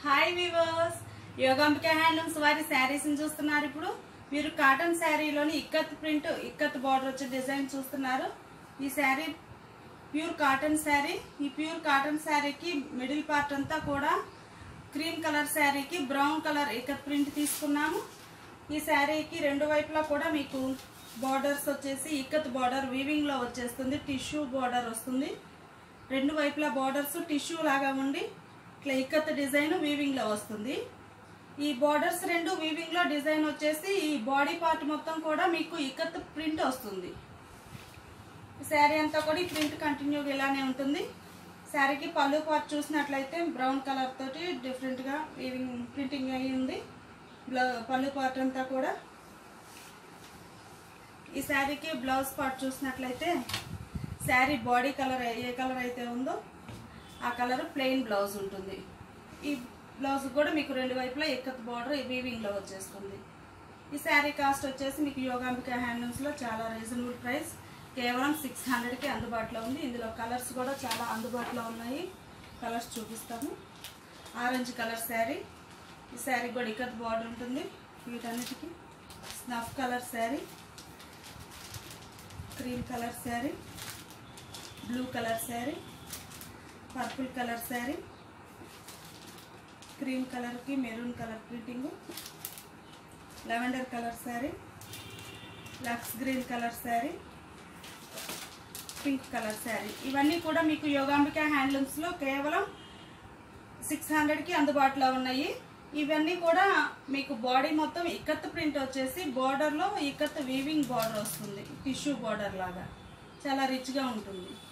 hi viewers Yogambika handlooms వారి శారీస్ చూస్తున్నారు ఇప్పుడు మీరు కాటన్ శారీలోని ఇక్కత్ ప్రింట్ ఇక్కత్ బార్డర్ వచ్చే డిజైన్ చూస్తున్నారు ఈ శారీ ప్యూర్ కాటన్ శారీ ఈ ప్యూర్ కాటన్ శారీకి మిడిల్ పార్ట్ అంతా కూడా క్రీమ్ కలర్ శారీకి బ్రౌన్ కలర్ ఇక్కత్ ప్రింట్ తీసుకున్నాము ఈ శారీకి రెండు వైపులా కూడా మీకు బార్డర్స్ వచ్చేసి ఇక్కత్ బార్డర్ వీవింగ్ లో వచ్చేస్తుంది టిష్యూ బార్డర్ వస్తుంది రెండు వైపులా బార్డర్స్ టిష్యూ లాగా ఉండి ఇట్లా ఇక్కత్ డిజైన్ వీవింగ్ లో వస్తుంది ఈ బార్డర్స్ రెండు వీవింగ్ లో డిజైన్ వచ్చేసి ఈ బాడీ పార్ట్ మొత్తం కూడా మీకు ఇక్కత్ ప్రింట్ వస్తుంది శారీ అంతా కూడా ఈ ప్రింట్ కంటిన్యూగా ఇలానే ఉంటుంది శారీకి పళ్ళు పార్ట్ చూసినట్లయితే బ్రౌన్ కలర్ తోటి డిఫరెంట్ గా వీవింగ్ ప్రింటింగ్ అయి ఉంది బ్లౌ- పళ్ళు పార్ట్ అంతా కూడా ఈ శారీకి బ్లౌజ్ పార్ట్ చూసినట్లయితే శారీ బాడీ కలర్ ఏ కలర్ అయితే ఉందో ఆ కలర్ ప్లెయిన్ బ్లౌజ్ ఉంటుంది ఈ బ్లౌజ్ కూడా మీకు రెండు వైపులా ఎక్కత్ బార్డర్ వీవింగ్ లో వచ్చేస్తుంది ఈ శారీ కాస్ట్ వచ్చేసి మీకు యోగాంబిక హ్యాండ్లూమ్స్ లో చాలా రీజనబుల్ ప్రైస్ కేవలం సిక్స్ హండ్రెడ్కి అందుబాటులో ఉంది ఇందులో కలర్స్ కూడా చాలా అందుబాటులో ఉన్నాయి కలర్స్ చూపిస్తాము ఆరెంజ్ కలర్ శారీ ఈ శారీ కూడా ఇక్కత్ బార్డర్ ఉంటుంది వీటన్నిటికీ snuff colour sari cream colour sari blue colour sari purple colour sari cream కలర్కి maroon colour printing lavender colour sari lux green colour sari pink colour sari ఇవన్నీ కూడా మీకు యోగాంబిక హ్యాండ్లూమ్స్లో కేవలం సిక్స్ హండ్రెడ్కి అందుబాటులో ఉన్నాయి ఇవన్నీ కూడా మీకు బాడీ మొత్తం ఇక్కత్ ప్రింట్ వచ్చేసి బార్డర్లో ఇక్కత్ వీవింగ్ బార్డర్ వస్తుంది టిష్యూ బార్డర్ లాగా చాలా రిచ్గా ఉంటుంది